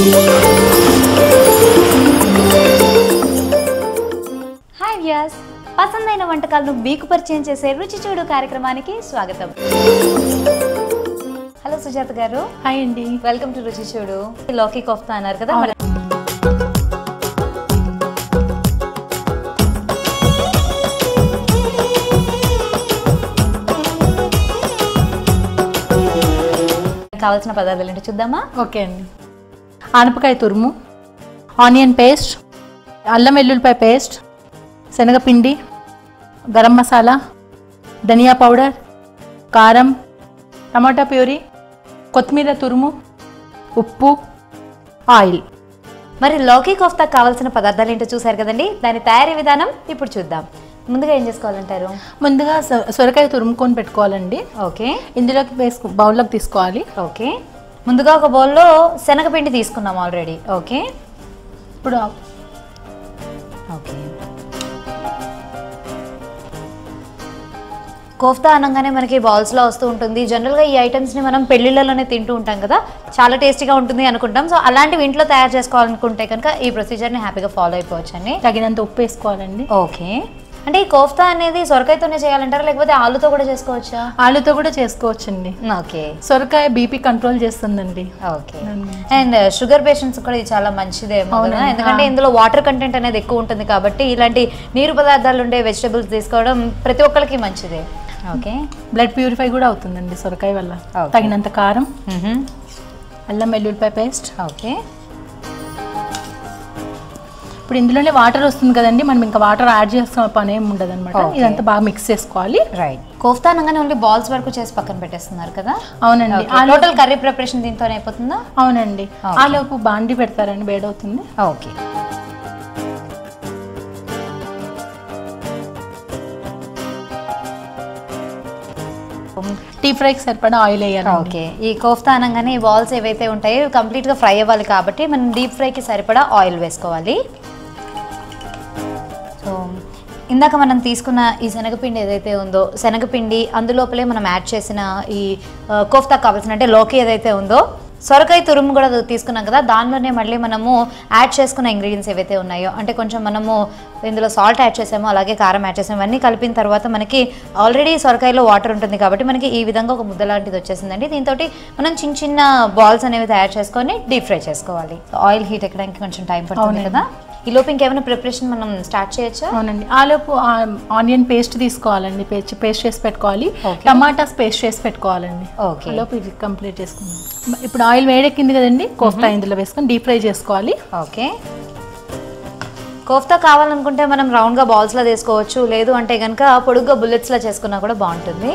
Hi Vyas పసందైన వంటకాలను మీకు పరిచయం చేసే రుచి చూడు కార్యక్రమానికి స్వాగతం హలో సుజాత గారు హాయ్ అండి వెల్కమ్ టు రుచి చూడు లోకి కోఫ్తా అన్నారు కదా మరి కావాల్సిన పదార్థాలు ఏంటో చూద్దామా ఓకే అండి ఆనపకాయ తురుము ఆనియన్ పేస్ట్ అల్లం వెల్లుల్లిపాయ పేస్ట్ శనగపిండి గరం మసాలా ధనియా పౌడర్ కారం టమాటా ప్యూరీ కొత్తిమీర తురుము ఉప్పు ఆయిల్ మరి లౌకీ కోఫ్తా కావాల్సిన పదార్థాలు ఏంటో చూసారు కదండి దాని తయారీ విధానం ఇప్పుడు చూద్దాం ముందుగా ఏం చేసుకోవాలంటారు ముందుగా సొ- సొరకాయ తురుముకొని పెట్టుకోవాలండి ఓకే ఇందులోకి వేసుకు బౌల్లోకి తీసుకోవాలి ఓకే ముందుగా ఒక బౌల్లో శనగపిండి తీసుకున్నాం ఆల్రెడీ ఓకే ఇప్పుడు ఓకే కోఫ్తా అనగానే మనకి బాల్స్లో వస్తూ ఉంటుంది జనరల్గా ఈ ఐటమ్స్ని మనం పెళ్ళిళ్ళలోనే తింటూ ఉంటాం కదా చాలా టేస్టీగా ఉంటుంది అనుకుంటాం సో అలాంటివి ఇంట్లో తయారు చేసుకోవాలనుకుంటే కనుక ఈ ప్రొసీజర్ని హ్యాపీగా ఫాలో అయిపోవచ్చు అండి తగినంత ఉప్పు వేసుకోవాలండి ఓకే అంటే ఈ కోఫ్తా అనేది సొరకాయతోనే చేయాలంటారా లేకపోతే ఆలుతో కూడా చేసుకోవచ్చా ఆలుతో కూడా చేసుకోవచ్చండి ఓకే సొరకాయ బీపీ కంట్రోల్ చేస్తుందండి ఓకే అండ్ షుగర్ పేషెంట్స్ కూడా ఇది చాలా మంచిదేమో కదా ఎందుకంటే ఇందులో వాటర్ కంటెంట్ అనేది ఎక్కువ ఉంటుంది కాబట్టి ఇలాంటి నీరు పదార్థాలు ఉండే వెజిటబుల్స్ తీసుకోవడం ప్రతి ఒక్కరికి మంచిదే ఓకే బ్లడ్ ప్యూరిఫై కూడా అవుతుందండి సొరకాయ వల్ల Okay. తగినంత కారం అల్లం వెల్లుల్లిపాయ పేస్ట్ ఓకే ఇప్పుడు ఇందులోనే వాటర్ వస్తుంది కదండి మనం ఇంకా వాటర్ యాడ్ చేస్తున్న పని ఏమి ఉండదు అనమాట Okay. ఇదంతా బాగా మిక్స్ చేసుకోవాలి రైట్ కోఫ్తా అనగానే ఓన్లీ బాల్స్ వరకు చేసి పక్కన పెట్టేస్తున్నారు కదా అవునండి ఆ టోటల్ కర్రీ ప్రిపరేషన్ దీంతోనే అయిపోతుందా అవునండి Okay. ఆ లోపు బాండి పెడతారండి వేడవుతుంది ఓకే టీ ఫ్రైకి సరిపడా ఆయిల్ వేయాలి ఓకే ఈ కోఫ్తా అనగానే ఈ బాల్స్ ఏవైతే ఉంటాయో ఇవి కంప్లీట్గా ఫ్రై అవ్వాలి కాబట్టి మనం డీప్ ఫ్రైకి సరిపడా ఆయిల్ వేసుకోవాలి సో ఇందాక మనం తీసుకున్న ఈ శనగపిండి ఏదైతే ఉందో శనగపిండి అందులోపలే మనం యాడ్ చేసిన ఈ ఆ, కోఫ్తా కావాల్సిన అంటే లోకి ఏదైతే ఉందో సొరకాయ తురుము కూడా తీసుకున్నాం కదా దానిలోనే మళ్ళీ మనము యాడ్ చేసుకున్న ఇంగ్రీడియంట్స్ ఏవైతే ఉన్నాయో అంటే కొంచెం మనము ఇందులో సాల్ట్ యాడ్ చేసాము అలాగే కారం యాడ్ చేసాము ఇవన్నీ కలిపిన తర్వాత మనకి ఆల్రెడీ సొరకాయలో వాటర్ ఉంటుంది కాబట్టి మనకి ఈ విధంగా ఒక ముద్ద లాంటిది వచ్చేసిందండి దీంతో మనం చిన్న చిన్న బాల్స్ అనేవి తయారు చేసుకొని డీప్ ఫ్రై చేసుకోవాలి ఆయిల్ హీట్ ఎక్కడానికి కొంచెం టైం పడుతుంది అవునండి. కదా ఈ లోపు ఇంకేమైనా ప్రిపరేషన్ మనం స్టార్ట్ చేయొచ్చా అవునండి ఆ లోపు ఆనియన్ పేస్ట్ తీసుకోవాలండి పేస్ట్ పేస్ట్ చేసి పెట్టుకోవాలి Okay. టమాటాస్ పేస్ట్ చేసి పెట్టుకోవాలండి ఓకే ఆ లోపు ఇది కంప్లీట్ చేసుకుందాం ఇప్పుడు ఆయిల్ వేడెక్కింది కదండి కోఫ్తా ఇందులో వేసుకొని డీప్ ఫ్రై చేసుకోవాలి ఓకే కోఫ్తా కావాలనుకుంటే మనం రౌండ్గా బాల్స్లా తీసుకోవచ్చు లేదు అంటే కనుక పొడుగ్గా బుల్లెట్స్లా చేసుకున్నా కూడా బాగుంటుంది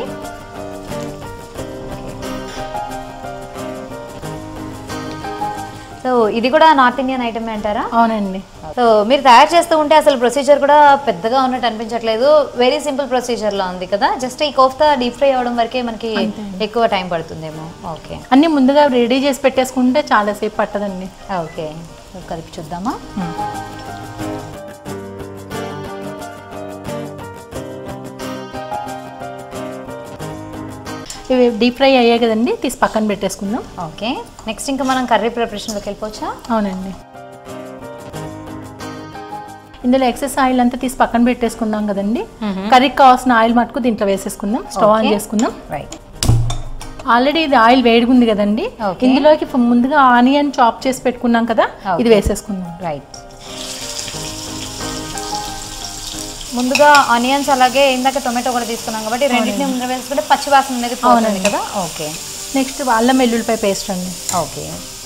సో ఇది కూడా నార్త్ ఇండియన్ ఐటమ్ అంటారా అవునండి సో మీరు తయారు చేస్తూ ఉంటే అసలు ప్రొసీజర్ కూడా పెద్దగా ఉన్నట్టు అనిపించట్లేదు వెరీ సింపుల్ ప్రొసీజర్లో ఉంది కదా జస్ట్ ఈ కోఫ్తా డీప్ ఫ్రై అవ్వడం వరకే మనకి ఎక్కువ టైం పడుతుందేమో ఓకే అన్నీ ముందుగా రెడీ చేసి పెట్టేసుకుంటే చాలాసేపు పట్టదండి ఓకే కలిపి చూద్దామా ఇవి డీప్ ఫ్రై అయ్యాయి కదండి తీసి పక్కన పెట్టేసుకుందాం ఓకే నెక్స్ట్ ఇంకా మనం కర్రీ ప్రిపరేషన్లోకి వెళ్ళిపోవచ్చా అవునండి ఇందులో ఎక్సెస్ ఆయిల్ అంతా తీసి పక్కన పెట్టేసుకుందాం కదండి కర్రీకి కావాల్సిన ఆయిల్ మటుకు దీంట్లో వేసేసుకుందాం స్టవ్ ఆన్ Okay. చేసుకుందాం రైట్ ఆల్రెడీ ఇది ఆయిల్ వేడిగుంది కదండి Okay. ఇందులోకి ఫ- ముందుగా ఆనియన్ చాప్ చేసి పెట్టుకున్నాం కదా ఇది Okay. వేసేసుకుందాం రైట్ ముందుగా ఆనియన్స్ అలాగే ఇందాక టొమాటో కూడా తీసుకున్నాం కాబట్టి రెండింటిని ముందు వేసుకుంటే పచ్చి వాసన అనేది పోతుంది అవునండి. కదా ఓకే నెక్స్ట్ అల్లం వెల్లుల్లిపాయ పేస్ట్ అండి ఓకే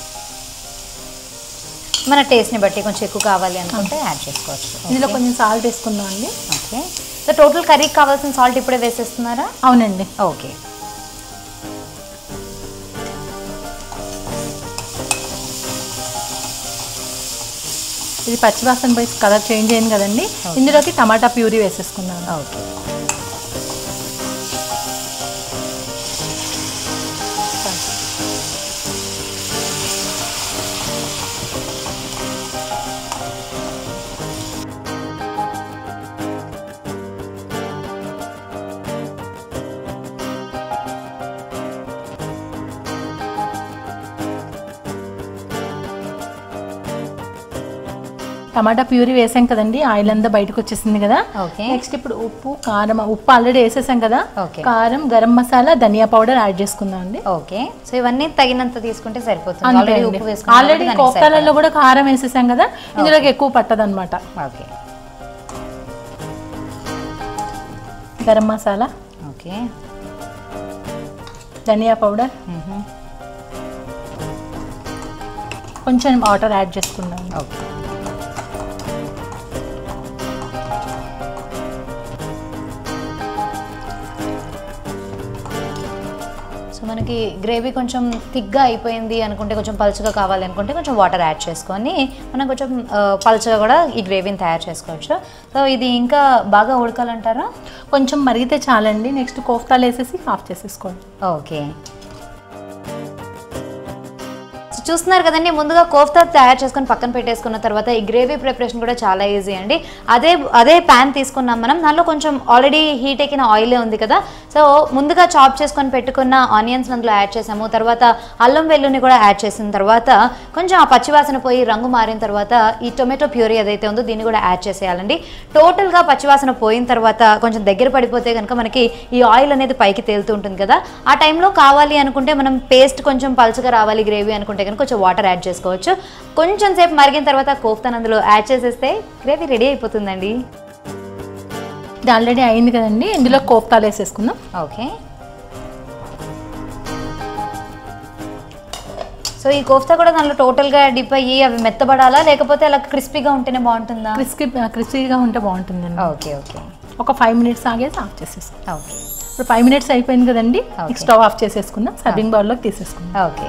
మన టేస్ట్ని బట్టి కొంచెం ఎక్కువ కావాలి అనుకుంటే యాడ్ చేసుకోవచ్చు ఇందులో కొంచెం సాల్ట్ వేసుకుందాం అండి ఓకే సో టోటల్ కర్రీకి కావాల్సిన సాల్ట్ ఇప్పుడే వేసేస్తున్నారా అవునండి ఓకే ఇది పచ్చివాసన పోయి కలర్ చేంజ్ అయింది కదండి ఇందులోకి టమాటా ప్యూరీ వేసేసుకుందాం ఓకే టమాటా ప్యూరీ వేసాం కదండి ఆయిల్ అంతా బయటకు వచ్చేసింది కదా ఓకే నెక్స్ట్ ఇప్పుడు ఉప్పు కారం ఉప్పు ఆల్రెడీ వేసేసాం కదా ఓకే. కారం గరం మసాలా ధనియా పౌడర్ యాడ్ చేసుకుందాం అండి ఓకే సో ఇవన్నీ తగినంత తీసుకుంటే సరిపోతుంది అంతే ఆల్రెడీ అండి ఉప్పు వేసుకున్నాం ఆల్రెడీ కాబట్టి దానికి కోఫ్తాలలో కూడా కారం వేసేసాం కదా ఇందులోకి ఎక్కువ పట్టదన్నమాట సరిపోతుంది. ఓకే గరం మసాలా ఓకే ధనియా పౌడర్ మ్హూ. కొంచెం వాటర్ యాడ్ చేసుకుందాం ఓకే సో మనకి గ్రేవీ కొంచెం థిక్గా అయిపోయింది అనుకుంటే కొంచెం పలుచగా కావాలి అనుకుంటే కొంచెం వాటర్ యాడ్ చేసుకొని మనం కొంచెం ఆ, పలుచగా కూడా ఈ గ్రేవీని తయారు చేసుకోవచ్చు సో ఇది ఇంకా బాగా ఉడకాలంటారా కొంచెం మరిగితే చాలండి నెక్స్ట్ కోఫ్తాలు వేసేసి ఆఫ్ చేసేసుకోండి ఓకే సో చూస్తున్నారు కదండి ముందుగా కోఫ్తా తయారు చేసుకొని పక్కన పెట్టేసుకున్న తర్వాత ఈ గ్రేవీ ప్రిపరేషన్ కూడా చాలా ఈజీ అండి అదే అదే ప్యాన్ తీసుకున్నాం మనం దానిలో కొంచెం ఆల్రెడీ హీట్ ఎక్కిన ఆయిలే ఉంది కదా సో ముందుగా చాప్ చేసుకొని పెట్టుకున్న ఆనియన్స్ అందులో యాడ్ చేసాము తర్వాత అల్లం వెల్లుల్ని కూడా యాడ్ చేసిన తర్వాత కొంచెం ఆ పచ్చివాసన పోయి రంగు మారిన తర్వాత ఈ టొమాటో ప్యూరీ ఏదైతే ఉందో దీన్ని కూడా యాడ్ చేసేయాలండి టోటల్గా పచ్చివాసన పోయిన తర్వాత కొంచెం దగ్గర పడిపోతే కనుక మనకి ఈ ఆయిల్ అనేది పైకి తేలుతూ ఉంటుంది కదా ఆ టైంలో కావాలి అనుకుంటే మనం పేస్ట్ కొంచెం పలుచగా రావాలి గ్రేవీ అనుకుంటే కనుక కొంచెం వాటర్ యాడ్ చేసుకోవచ్చు కొంచెం సేపు మరిగిన తర్వాత కోఫ్తాన్ అందులో యాడ్ చేసేస్తే గ్రేవీ రెడీ అయిపోతుందండి ఇది ఆల్రెడీ అయింది కదండి ఇందులో కోఫ్తాలు వేసేసుకుందాం ఓకే సో ఈ కోఫ్తా కూడా దానిలో టోటల్గా డిప్ అయ్యి అవి మెత్తబడాలా లేకపోతే అలా క్రిస్పీగా ఉంటేనే బాగుంటుందా క్రిస్పీ క్రిస్పీగా ఉంటే బాగుంటుందండి ఓకే ఓకే ఒక ఫైవ్ మినిట్స్ ఆగేసి ఆఫ్ చేసేసుకుందాం ఓకే ఇప్పుడు ఫైవ్ మినిట్స్ అయిపోయింది కదండి Okay. స్టవ్ ఆఫ్ చేసేసుకుందాం సర్వింగ్ బౌల్లోకి తీసేసుకుందాం ఓకే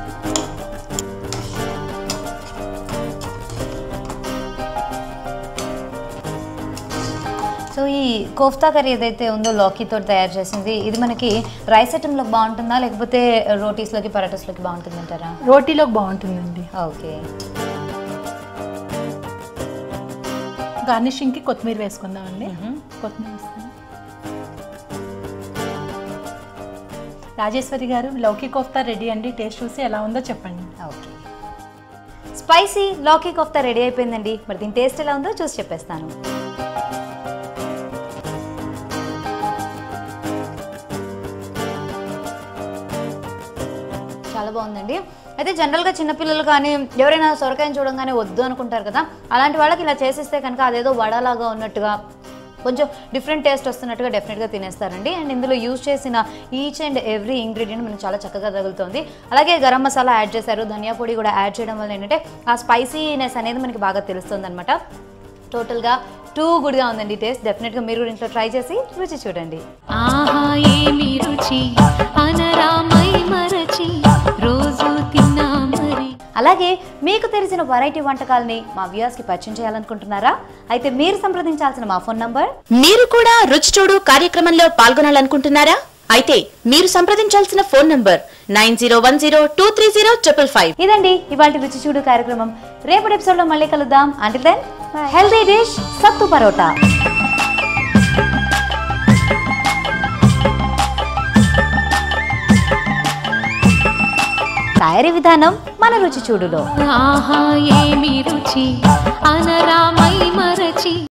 సో ఈ కోఫ్తా కర్రీ ఏదైతే ఉందో లాకీతో తయారు చేసింది ఇది మనకి రైస్ ఐటెంలోకి బాగుంటుందా లేకపోతే రోటీస్లోకి పరాటోస్లోకి బాగుంటుందంటారా రోటీలోకి బాగుంటుందండి ఓకే గార్నిషింగ్కి కొత్తిమీర వేసుకుందాం అండి కొత్తిమీర వేసుకుందాం రాజేశ్వరి గారు లౌకి కోఫ్తా రెడీ అండి టేస్ట్ చూసి ఎలా ఉందో చెప్పండి ఓకే స్పైసీ లాకీ కోఫ్తా రెడీ అయిపోయిందండి మరి దీని టేస్ట్ ఎలా ఉందో చూసి చెప్పేస్తాను చాలా బాగుందండి అయితే జనరల్గా చిన్నపిల్లలు కానీ ఎవరైనా సొరకాయని చూడంగానే వద్దు అనుకుంటారు కదా అలాంటి వాళ్ళకి ఇలా చేసిస్తే కనుక అదేదో వడలాగా ఉన్నట్టుగా కొంచెం డిఫరెంట్ టేస్ట్ వస్తున్నట్టుగా డెఫినెట్గా తినేస్తారండి అండ్ ఇందులో యూజ్ చేసిన ఈచ్ అండ్ ఎవ్రీ ఇంగ్రీడియంట్ మనకు చాలా చక్కగా తగులుతుంది అలాగే గరం మసాలా యాడ్ చేశారు ధనియా పొడి కూడా యాడ్ చేయడం వల్ల ఏంటంటే ఆ స్పైసీనెస్ అనేది మనకి బాగా తెలుస్తుంది అనమాట టోటల్గా టూ గుడ్గా ఉందండి టేస్ట్ డెఫినెట్గా మీరు కూడా ఇంట్లో ట్రై చేసి రుచి చూడండి ఆహా ఏమి రుచి అనరామై మరచి రోజు తిన్నా మరి అలాగే మీకు తెలిసిన వెరైటీ వంటకాలని మా వ్యూయర్స్కి పరిచయం చేయాలనుకుంటున్నారా అయితే మీరు సంప్రదించాల్సిన మా ఫోన్ నంబర్ మీరు కూడా రుచి చూడు కార్యక్రమంలో పాల్గొనాలనుకుంటున్నారా అయితే మీరు సంప్రదించాల్సిన phone number nine zero one zero two three zero triple five ఇదండి ఇవాళ రుచి చూడు కార్యక్రమం రేపటి ఎపిసోడ్లో మళ్ళీ కలుద్దాం అంటే దెన్ హెల్దీ డిష్ సత్తు పరోటా తయారీ విధానం మన రుచి చూడులో ఆహా ఏమి రుచి అనరామై మరచి